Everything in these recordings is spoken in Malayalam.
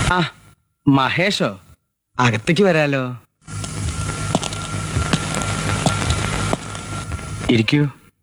ആ മഹേഷോ അകത്തേക്ക് വരാലോ ഇരിക്കൂ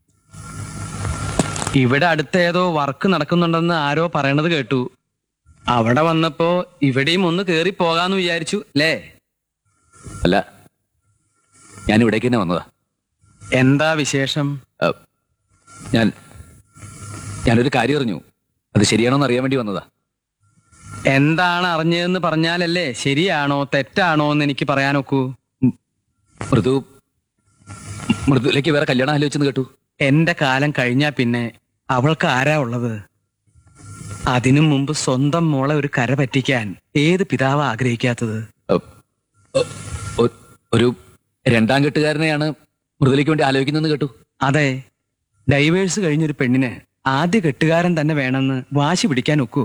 ഇവിടെ അടുത്ത് ഏതോ വർക്ക് നടക്കുന്നുണ്ടെന്ന് ആരോ പറയണത് കേട്ടു അവിടെ വന്നപ്പോ ഇവിടെയും ഒന്ന് കേറി പോകാന്ന് വിചാരിച്ചു അല്ലേ അല്ല ഞാൻ ഇവിടേക്ക് തന്നെ വന്നതാ എന്താ വിശേഷം അ, ഞാൻ ഞാനൊരു കാര്യം അറിഞ്ഞു അത് ശരിയാണോന്ന് അറിയാൻ വേണ്ടി വന്നതാ എന്താണ് അറിഞ്ഞതെന്ന് പറഞ്ഞാലല്ലേ ശരിയാണോ തെറ്റാണോ എന്ന് എനിക്ക് പറയാനൊക്കൂ മൃദു മൃദുലേക്ക് വേറെ കല്യാണം ആലോചിച്ചെന്ന് കേട്ടു എന്റെ കാലം കഴിഞ്ഞാ പിന്നെ അവൾക്ക് ആരാ ഉള്ളത് അതിനു മുമ്പ് സ്വന്തം മോളെ ഒരു കര പറ്റിക്കാൻ ഏത് പിതാവ് ആഗ്രഹിക്കാത്തത് അ, ഒ, ഒ- ഒരു രണ്ടാം കെട്ടുകാരനെയാണ് മൃദുലേക്ക് വേണ്ടി ആലോചിക്കുന്നതെന്ന് കേട്ടു അതെ ഡൈവേഴ്സ് കഴിഞ്ഞൊരു പെണ്ണിന് ആദ്യ കെട്ടുകാരൻ തന്നെ വേണമെന്ന് വാശി പിടിക്കാൻ ഒക്കൂ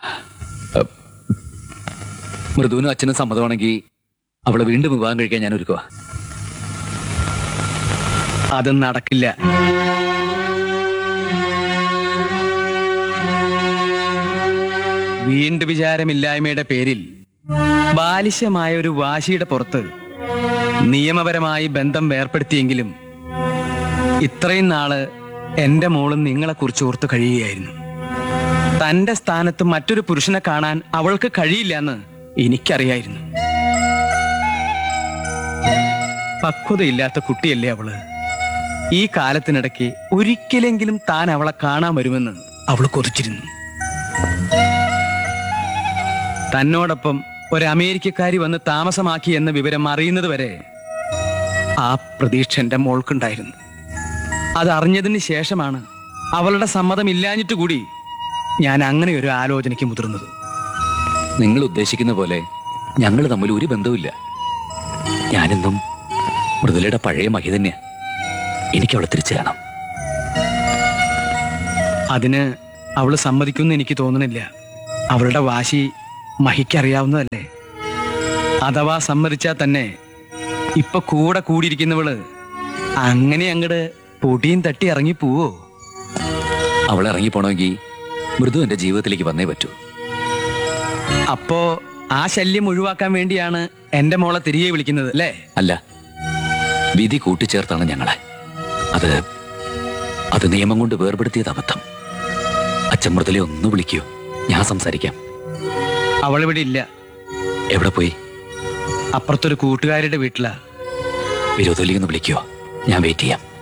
മൃദുവിനും അച്ഛനും സമ്മതമാണെങ്കിൽ അവളെ വീണ്ടും വിവാഹം കഴിക്കാൻ ഞാൻ ഒരുക്കുക അത് നടക്കില്ല വീണ്ടു വിചാരമില്ലായ്മയുടെ പേരിൽ ബാലിശമായ ഒരു വാശിയുടെ പുറത്ത് നിയമപരമായി ബന്ധം വേർപ്പെടുത്തിയെങ്കിലും ഇത്രയും നാള് എന്റെ മോളും നിങ്ങളെ കുറിച്ച് ഓർത്ത് കഴിയുകയായിരുന്നു തന്റെ സ്ഥാനത്ത് മറ്റൊരു പുരുഷനെ കാണാൻ അവൾക്ക് കഴിയില്ലെന്ന് എനിക്കറിയായിരുന്നു പക്വതയില്ലാത്ത കുട്ടിയല്ലേ അവള് ഈ കാലത്തിനിടയ്ക്ക് ഒരിക്കലെങ്കിലും താൻ അവളെ കാണാൻ വരുമെന്ന് അവൾ കൊതിച്ചിരുന്നു തന്നോടൊപ്പം ഒരു അമേരിക്കക്കാരി വന്ന് താമസമാക്കി എന്ന വിവരം അറിയുന്നത് വരെ ആ പ്രതീക്ഷ എന്റെ മോൾക്കുണ്ടായിരുന്നു അത് അറിഞ്ഞതിന് ശേഷമാണ് അവളുടെ സമ്മതം ഇല്ലാഞ്ഞിട്ട് കൂടി ഞാൻ അങ്ങനെ ഒരു ആലോചനയ്ക്ക് മുതിർന്നത് നിങ്ങൾ ഉദ്ദേശിക്കുന്ന പോലെ ഞങ്ങൾ തമ്മിൽ ഒരു ബന്ധവുമില്ല ഞാനെന്നും മൃദുലയുടെ പഴയ മഹി തന്നെയാ എനിക്ക് അവളെ തിരിച്ചു കാണാം അതിന് അവള് സമ്മതിക്കുമെന്ന് എനിക്ക് തോന്നണില്ല അവളുടെ വാശി മഹിക്കറിയാവുന്നതല്ലേ അഥവാ സമ്മതിച്ചാൽ തന്നെ ഇപ്പൊ കൂടെ കൂടിയിരിക്കുന്നവള് അങ്ങനെ അങ്ങട് പൊടിയും തട്ടി ഇറങ്ങി പോവോ അവളെ ഇറങ്ങിപ്പോണമെങ്കിൽ മൃദു എന്റെ ജീവിതത്തിലേക്ക് വന്നേ പറ്റൂ അപ്പോ ആ ശല്യം ഒഴിവാക്കാൻ വേണ്ടിയാണ് എന്റെ മോളെ തിരികെ വിളിക്കുന്നത് അല്ലേ അല്ല വിധി കൂട്ടിച്ചേർത്താണ് ഞങ്ങളെ അത് അത് നിയമം കൊണ്ട് വേർപെടുത്തിയത് അബദ്ധം അച്ഛൻ മൃദുലെ ഒന്ന് വിളിക്കൂ ഞാൻ സംസാരിക്കാം അവളിവിടെ ഇല്ല എവിടെ പോയി അപ്പുറത്തൊരു കൂട്ടുകാരുടെ വീട്ടിലാ വിരോധത്തിലേക്ക് ഒന്ന് വിളിക്കോ ഞാൻ വെയിറ്റ് ചെയ്യാം